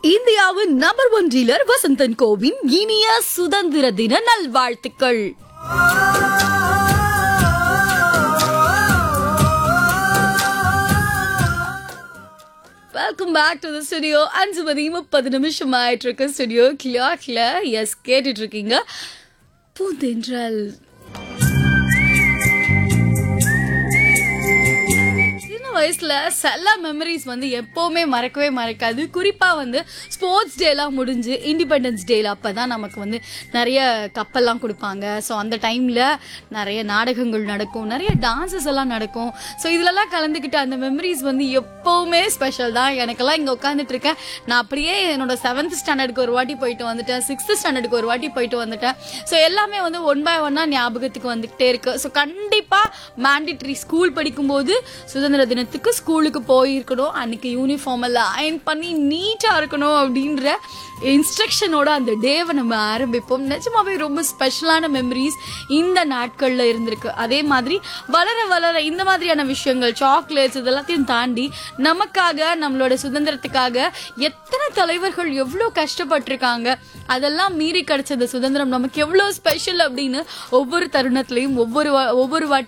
இந்தியாவின் number one dealer Vasanthan கோவின் இனிய சுதந்திர தின நல்வாழ்த்துக்கள் welcome back to the studio அஞ்சு மணி முப்பது நிமிஷம் ஆயிட்டு இருக்கு ஸ்டுடியோ கிளாக்ல எஸ் கேட்டுட்டு இருக்கீங்க பூந்தென்றல் சின்ன வயசுல சில மெமரிஸ் வந்து எப்பவுமே மறக்கவே மறக்காது குறிப்பா வந்து ஸ்போர்ட்ஸ் டேலாம் முடிஞ்சு இண்டிபெண்டன்ஸ் டேல அப்பதான் நமக்கு வந்து நிறைய கப்பெல்லாம் கொடுப்பாங்க ஸோ அந்த டைம்ல நிறைய நாடகங்கள் நடக்கும் நிறைய டான்சஸ் எல்லாம் நடக்கும் ஸோ இதுலலாம் கலந்துக்கிட்ட அந்த மெமரிஸ் வந்து எப்பவுமே ஸ்பெஷல் தான் எனக்கெல்லாம் இங்க உட்காந்துட்டு இருக்கேன் நான் அப்படியே என்னோட செவன்த் ஸ்டாண்டர்டுக்கு ஒரு வாட்டி போயிட்டு வந்துட்டேன் சிக்ஸ்த் ஸ்டாண்டர்டுக்கு ஒரு வாட்டி போயிட்டு வந்துட்டேன் ஸோ எல்லாமே வந்து ஒன் பை ஒன்னா ஞாபகத்துக்கு வந்துகிட்டே இருக்கு ஸோ கண்டிப்பா மேண்டிட்ரி ஸ்கூல் படிக்கும்போது சுதந்திர தினத்துக்கு ஸ்கூலுக்கு போயிருக்கணும் அன்னைக்கு யூனிஃபார்ம் எல்லாம் அயன் பண்ணி நீட்டா இருக்கணும் அப்படின்ற இன்ஸ்ட்ரக்ஷனோட அந்த டேவை நம்ம ஆரம்பிப்போம் நிஜமாவே ரொம்ப ஸ்பெஷலான மெமரிஸ் இந்த நாட்கள்ல இருந்திருக்கு அதே மாதிரி வளர வளர இந்த மாதிரியான விஷயங்கள் சாக்லேட்ஸ் இதெல்லாத்தையும் தாண்டி நமக்காக நம்மளோட சுதந்திரத்துக்காக எத்தனை தலைவர்கள் எவ்வளோ கஷ்டப்பட்டிருக்காங்க அதெல்லாம் மீறி கிடைச்ச இந்த சுதந்திரம் நமக்கு எவ்வளோ ஸ்பெஷல் அப்படின்னு ஒவ்வொரு தருணத்திலையும் ஒவ்வொரு வா- ஒவ்வொரு வாட்டி